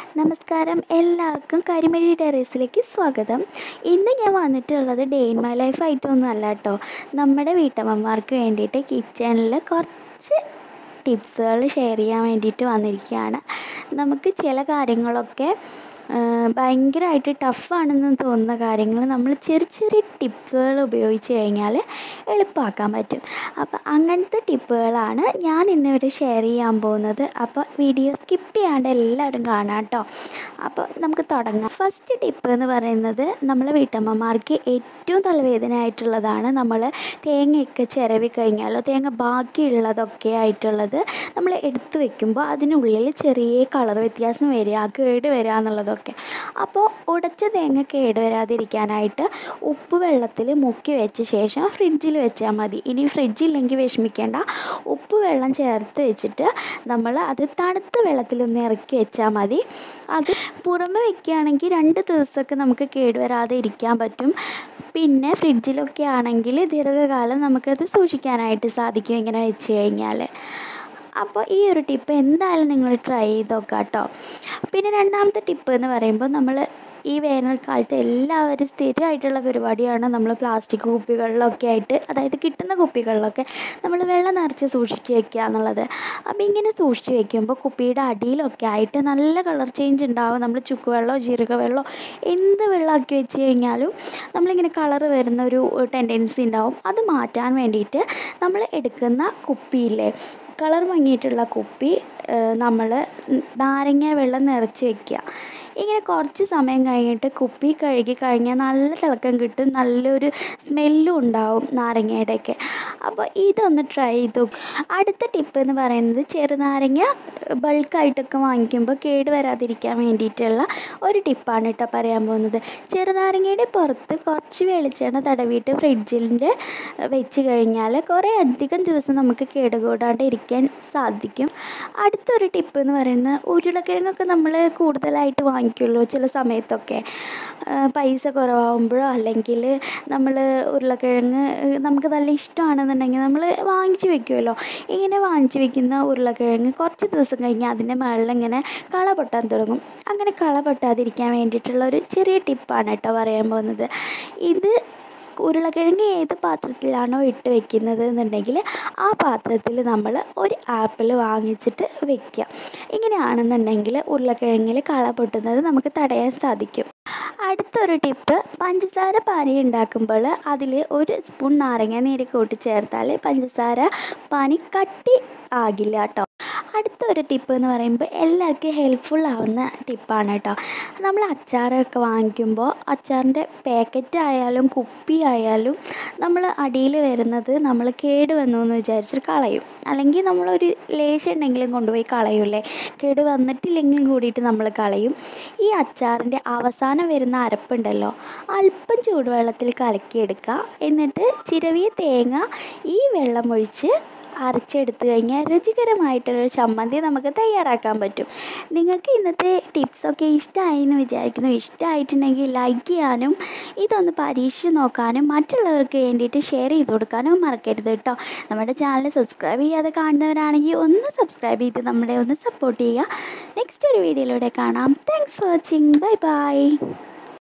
നമസ്കാരം എല്ലാവർക്കും കരിമിഴി ടെറേസിലേക്ക് സ്വാഗതം ഇന്ന് ഞാൻ വന്നിട്ടുള്ളത് ഡേ ഇൻ മൈ ലൈഫ് ആയിട്ടൊന്നും അല്ല കേട്ടോ നമ്മുടെ വീട്ടമ്മമാർക്ക് വേണ്ടിയിട്ട് കിച്ചണിൽ കുറച്ച് ടിപ്സുകൾ ഷെയർ ചെയ്യാൻ വേണ്ടിയിട്ട് വന്നിരിക്കുകയാണ് നമുക്ക് ചില കാര്യങ്ങളൊക്കെ ഭയങ്കരമായിട്ട് ടഫാണെന്ന് തോന്നുന്ന കാര്യങ്ങൾ നമ്മൾ ചെറിയ ചെറിയ ടിപ്പുകൾ ഉപയോഗിച്ച് കഴിഞ്ഞാൽ എളുപ്പമാക്കാൻ പറ്റും അപ്പോൾ അങ്ങനത്തെ ടിപ്പുകളാണ് ഞാൻ ഇന്നിവിടെ ഷെയർ ചെയ്യാൻ പോകുന്നത് അപ്പോൾ വീഡിയോ സ്കിപ്പ് ചെയ്യാണ്ട് എല്ലാവരും കാണാം കേട്ടോ അപ്പോൾ നമുക്ക് തുടങ്ങാം ഫസ്റ്റ് ടിപ്പ് എന്ന് പറയുന്നത് നമ്മളെ വീട്ടമ്മമാർക്ക് ഏറ്റവും തലവേദന ആയിട്ടുള്ളതാണ് നമ്മൾ തേങ്ങയൊക്കെ ചിരവി കഴിഞ്ഞാലോ തേങ്ങ ബാക്കിയുള്ളതൊക്കെ ആയിട്ടുള്ളത് നമ്മൾ എടുത്തു വെക്കുമ്പോൾ അതിനുള്ളിൽ ചെറിയ കളർ വ്യത്യാസം വരിക കേട് വരിക എന്നുള്ളതൊക്കെ അപ്പോൾ ഉടച്ച തേങ്ങ കേട് വരാതിരിക്കാനായിട്ട് ഉപ്പ് വെള്ളത്തിൽ മുക്കി വെച്ച ശേഷം ഫ്രിഡ്ജിൽ വെച്ചാൽ മതി ഇനി ഫ്രിഡ്ജില്ലെങ്കിൽ വിഷമിക്കേണ്ട ഉപ്പ് വെള്ളം ചേർത്ത് വെച്ചിട്ട് നമ്മൾ അത് തണുത്ത വെള്ളത്തിലൊന്ന് ഇറക്കി വെച്ചാൽ മതി അത് പുറമെ വെക്കുകയാണെങ്കിൽ രണ്ട് ദിവസമൊക്കെ നമുക്ക് കേടുവരാതെ ഇരിക്കാൻ പറ്റും പിന്നെ ഫ്രിഡ്ജിലൊക്കെ ആണെങ്കിൽ ദീർഘകാലം നമുക്കത് സൂക്ഷിക്കാനായിട്ട് സാധിക്കും ഇങ്ങനെ വെച്ച് കഴിഞ്ഞാൽ അപ്പോൾ ഈ ഒരു ടിപ്പ് എന്തായാലും നിങ്ങൾ ട്രൈ ചെയ്ത് നോക്കുക കേട്ടോ പിന്നെ രണ്ടാമത്തെ ടിപ്പ് എന്ന് പറയുമ്പോൾ നമ്മൾ ഈ വേനൽക്കാലത്ത് എല്ലാവരും സ്ഥിരമായിട്ടുള്ള പരിപാടിയാണ് നമ്മൾ പ്ലാസ്റ്റിക് കുപ്പികളിലൊക്കെ ആയിട്ട് അതായത് കിട്ടുന്ന കുപ്പികളിലൊക്കെ നമ്മൾ വെള്ളം നിറച്ച് സൂക്ഷിച്ച് വെക്കുക എന്നുള്ളത് അപ്പോൾ ഇങ്ങനെ സൂക്ഷിച്ച് വെക്കുമ്പോൾ കുപ്പിയുടെ അടിയിലൊക്കെ ആയിട്ട് നല്ല കളർ ചേഞ്ച് ഉണ്ടാവും നമ്മൾ ചുക്ക് വെള്ളമോ ജീരക വെള്ളമോ എന്ത് വെള്ളമാക്കി വെച്ച് കഴിഞ്ഞാലും നമ്മളിങ്ങനെ കളർ വരുന്ന ഒരു ടെൻഡൻസി ഉണ്ടാവും അത് മാറ്റാൻ വേണ്ടിയിട്ട് നമ്മൾ എടുക്കുന്ന കുപ്പിയില്ലേ കളർ മങ്ങിയിട്ടുള്ള കുപ്പി നമ്മൾ നാരങ്ങ വെള്ളം നിറച്ച് വെക്കുക ഇങ്ങനെ കുറച്ച് സമയം കഴിഞ്ഞിട്ട് കുപ്പി കഴുകി കഴിഞ്ഞാൽ നല്ല തിളക്കം കിട്ടും നല്ലൊരു സ്മെല്ലും ഉണ്ടാവും നാരങ്ങയുടെയൊക്കെ അപ്പോൾ ഇതൊന്ന് ട്രൈ ചെയ്തു അടുത്ത ടിപ്പ് എന്ന് പറയുന്നത് ചെറുനാരങ്ങ ബൾക്കായിട്ടൊക്കെ വാങ്ങിക്കുമ്പോൾ കേട് വരാതിരിക്കാൻ വേണ്ടിയിട്ടുള്ള ഒരു ടിപ്പാണ് കേട്ടോ പറയാൻ പോകുന്നത് ചെറുനാരങ്ങയുടെ പുറത്ത് കുറച്ച് വെളിച്ചെണ്ണ തടവിയിട്ട് ഫ്രിഡ്ജിൽ വെച്ച് കഴിഞ്ഞാൽ കുറേ അധികം ദിവസം നമുക്ക് കേടുകൂടാണ്ട് ഇരിക്കാൻ സാധിക്കും അടുത്തൊരു ടിപ്പ് എന്ന് പറയുന്നത് ഉരുളക്കിഴങ്ങൊക്കെ നമ്മൾ കൂടുതലായിട്ട് വാങ്ങിക്കുള്ളൂ ചില സമയത്തൊക്കെ പൈസ കുറവാകുമ്പോഴോ അല്ലെങ്കിൽ നമ്മൾ ഉരുളക്കിഴങ്ങ് നമുക്ക് നല്ല ഇഷ്ടമാണെന്നുണ്ടെങ്കിൽ നമ്മൾ വാങ്ങിച്ച് വെക്കുമല്ലോ ഇങ്ങനെ വാങ്ങിച്ച് വെക്കുന്ന ഉരുളക്കിഴങ്ങ് കുറച്ച് ദിവസം കഴിഞ്ഞാൽ അതിൻ്റെ മുകളിൽ ഇങ്ങനെ കള പൊട്ടാൻ തുടങ്ങും അങ്ങനെ കള പൊട്ടാതിരിക്കാൻ വേണ്ടിയിട്ടുള്ള ഒരു ചെറിയ ടിപ്പാണ് കേട്ടോ പറയാൻ പോകുന്നത് ഇത് ഉരുളക്കിഴങ്ങ് ഏത് പാത്രത്തിലാണോ ഇട്ട് വെക്കുന്നത് എന്നുണ്ടെങ്കിൽ ആ പാത്രത്തിൽ നമ്മൾ ഒരു ആപ്പിൾ വാങ്ങിച്ചിട്ട് വെക്കുക ഇങ്ങനെയാണെന്നുണ്ടെങ്കിൽ ഉരുളക്കിഴങ്ങിൽ കള പൊട്ടുന്നത് നമുക്ക് തടയാൻ സാധിക്കും അടുത്തൊരു ടിപ്പ് പഞ്ചസാര പാനി ഉണ്ടാക്കുമ്പോൾ അതിൽ ഒരു സ്പൂൺ നാരങ്ങ നീര് കൂട്ടി ചേർത്താൽ പഞ്ചസാര പാനി കട്ടി ആകില്ല കേട്ടോ അടുത്തൊരു ടിപ്പ് എന്ന് പറയുമ്പോൾ എല്ലാവർക്കും ഹെൽപ്ഫുൾ ആവുന്ന ടിപ്പാണ് കേട്ടോ നമ്മൾ അച്ചാറൊക്കെ വാങ്ങിക്കുമ്പോൾ അച്ചാറിൻ്റെ പാക്കറ്റ് ആയാലും കുപ്പി ആയാലും നമ്മൾ അടിയിൽ വരുന്നത് നമ്മൾ കേട് വന്നു എന്ന് വിചാരിച്ചിട്ട് കളയും അല്ലെങ്കിൽ നമ്മളൊരു ലേശം ഉണ്ടെങ്കിലും കൊണ്ടുപോയി കളയൂലേ കേട് വന്നിട്ടില്ലെങ്കിലും കൂടിയിട്ട് നമ്മൾ കളയും ഈ അച്ചാറിൻ്റെ അവസാനം വരുന്ന അരപ്പുണ്ടല്ലോ അല്പം ചൂടുവെള്ളത്തിൽ കലക്കിയെടുക്കുക എന്നിട്ട് ചിരവിയ തേങ്ങ ഈ വെള്ളം ഒഴിച്ച് അരച്ചെടുത്ത് കഴിഞ്ഞാൽ രുചികരമായിട്ടുള്ളൊരു ചമ്മന്തി നമുക്ക് തയ്യാറാക്കാൻ പറ്റും നിങ്ങൾക്ക് ഇന്നത്തെ ടിപ്സൊക്കെ ഇഷ്ടമായി എന്ന് വിചാരിക്കുന്നു ഇഷ്ടമായിട്ടുണ്ടെങ്കിൽ ലൈക്ക് ചെയ്യാനും ഇതൊന്ന് പരീക്ഷിച്ച് നോക്കാനും മറ്റുള്ളവർക്ക് വേണ്ടിയിട്ട് ഷെയർ ചെയ്ത് കൊടുക്കാനും മറക്കരുത് കേട്ടോ നമ്മുടെ ചാനൽ സബ്സ്ക്രൈബ് ചെയ്യാതെ കാണുന്നവരാണെങ്കിൽ ഒന്ന് സബ്സ്ക്രൈബ് ചെയ്ത് നമ്മളെ ഒന്ന് സപ്പോർട്ട് ചെയ്യുക നെക്സ്റ്റ് ഒരു വീഡിയോയിലൂടെ കാണാം thanks for watching bye by